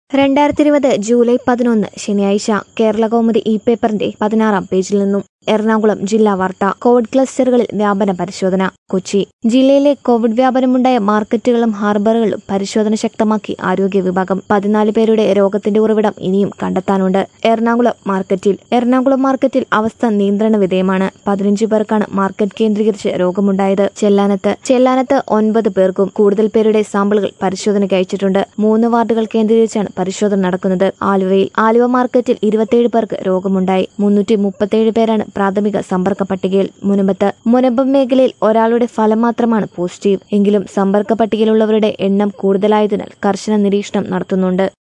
രണ്ടായിരത്തി ഇരുപത് ജൂലൈ പതിനൊന്ന് ശനിയാഴ്ച കേരള കൗമുദി ഇ പേപ്പറിന്റെ പതിനാറാം പേജിൽ നിന്നും എറണാകുളം ജില്ലാ വാർത്ത കോവിഡ് ക്ലസ്റ്ററുകളിൽ വ്യാപന പരിശോധന കൊച്ചി ജില്ലയിലെ കോവിഡ് വ്യാപനമുണ്ടായ മാർക്കറ്റുകളും ഹാർബറുകളും പരിശോധന ശക്തമാക്കി ആരോഗ്യ വിഭാഗം പതിനാല് പേരുടെ രോഗത്തിന്റെ ഉറവിടം ഇനിയും കണ്ടെത്താനുണ്ട് എറണാകുളം മാർക്കറ്റിൽ എറണാകുളം മാർക്കറ്റിൽ അവസ്ഥ നിയന്ത്രണ വിധേയമാണ് പതിനഞ്ച് പേർക്കാണ് മാർക്കറ്റ് കേന്ദ്രീകരിച്ച് രോഗമുണ്ടായത് ചെല്ലാനത്ത് ചെല്ലാനത്ത് ഒൻപത് പേർക്കും കൂടുതൽ പേരുടെ സാമ്പിളുകൾ പരിശോധനയ്ക്ക് അയച്ചിട്ടുണ്ട് മൂന്ന് വാർഡുകൾ കേന്ദ്രീകരിച്ചാണ് പരിശോധന നടക്കുന്നത് ആലുവയിൽ ആലുവ മാർക്കറ്റിൽ ഇരുപത്തിയേഴ് പേർക്ക് രോഗമുണ്ടായി മുന്നൂറ്റി മുപ്പത്തിയേഴ് പേരാണ് പ്രാഥമിക സമ്പർക്ക പട്ടികയിൽ മുനമ്പത്ത് മുനമ്പം മേഖലയിൽ ഒരാളുടെ ഫലം മാത്രമാണ് പോസിറ്റീവ് എങ്കിലും സമ്പർക്ക പട്ടികയിലുള്ളവരുടെ എണ്ണം കൂടുതലായതിനാൽ കർശന നിരീക്ഷണം നടത്തുന്നുണ്ട്